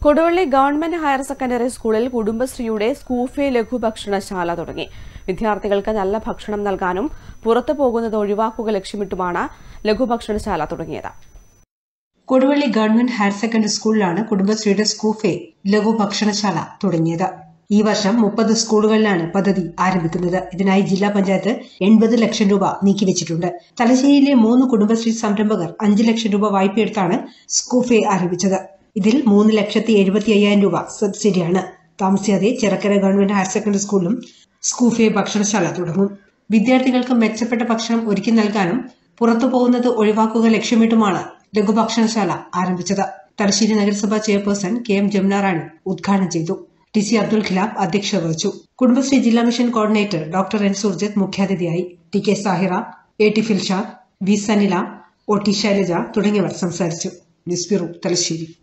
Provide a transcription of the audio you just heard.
Koduvally government higher secondary സ്കൂളിൽ കുടുംബശ്രീയുടെ സ്കൂഫെ ലഘുഭക്ഷണശാല തുടങ്ങി വിദ്യാർത്ഥികൾക്ക് നല്ല ഭക്ഷണം നൽകാനും പുറത്തു പോകുന്നത് ഒഴിവാക്കുക ലക്ഷ്യമിട്ടുമാണ് ലഘുഭക്ഷണശാല തുടങ്ങിയത് കൊടുവള്ളി ഗവൺമെന്റ് ഹയർ സെക്കൻഡറി സ്കൂളിലാണ് കുടുംബശ്രീയുടെ സ്കൂഫെ ലഘു ഭക്ഷണശാല തുടങ്ങിയത് ഈ വർഷം മുപ്പത് സ്കൂളുകളിലാണ് പദ്ധതി ആരംഭിക്കുന്നത് ഇതിനായി ജില്ലാ പഞ്ചായത്ത് എൺപത് ലക്ഷം രൂപ നീക്കിവെച്ചിട്ടുണ്ട് തലശ്ശേരിയിലെ മൂന്ന് കുടുംബശ്രീ സംരംഭകർ അഞ്ച് ലക്ഷം രൂപ വായ്പയെടുത്താണ് സ്കൂഫെ ആരംഭിച്ചത് ഇതിൽ മൂന്ന് ലക്ഷത്തി എഴുപത്തി അയ്യായിരം രൂപ സബ്സിഡിയാണ് താമസിയാതെ ചിറക്കര ഗവൺമെന്റ് ഹയർ സെക്കൻഡറി സ്കൂളിലും സ്കൂഫെ ഭക്ഷണശാല തുടങ്ങും വിദ്യാർത്ഥികൾക്ക് മെച്ചപ്പെട്ട ഭക്ഷണം ഒരുക്കി നൽകാനും പുറത്തു പോകുന്നത് ഒഴിവാക്കുക ലക്ഷ്യമിട്ടുമാണ് ലഘുഭക്ഷണശാല ആരംഭിച്ചത് തലശ്ശേരി നഗരസഭാ chairperson K M Jamuna Rani ഉദ്ഘാടനം ചെയ്തു ടി സി അബ്ദുൽ ഖിലാഫ് അധ്യക്ഷത വഹിച്ചു കുടുംബശ്രീ ജില്ലാ mission coordinator doctor N Surjith മുഖ്യാതിഥിയായി T K Sahira A T Filshad V Sanila O T Shailaja തുടങ്ങിയവർ സംസാരിച്ചു ന്യൂസ് ബ്യൂറോ തലശ്ശേരി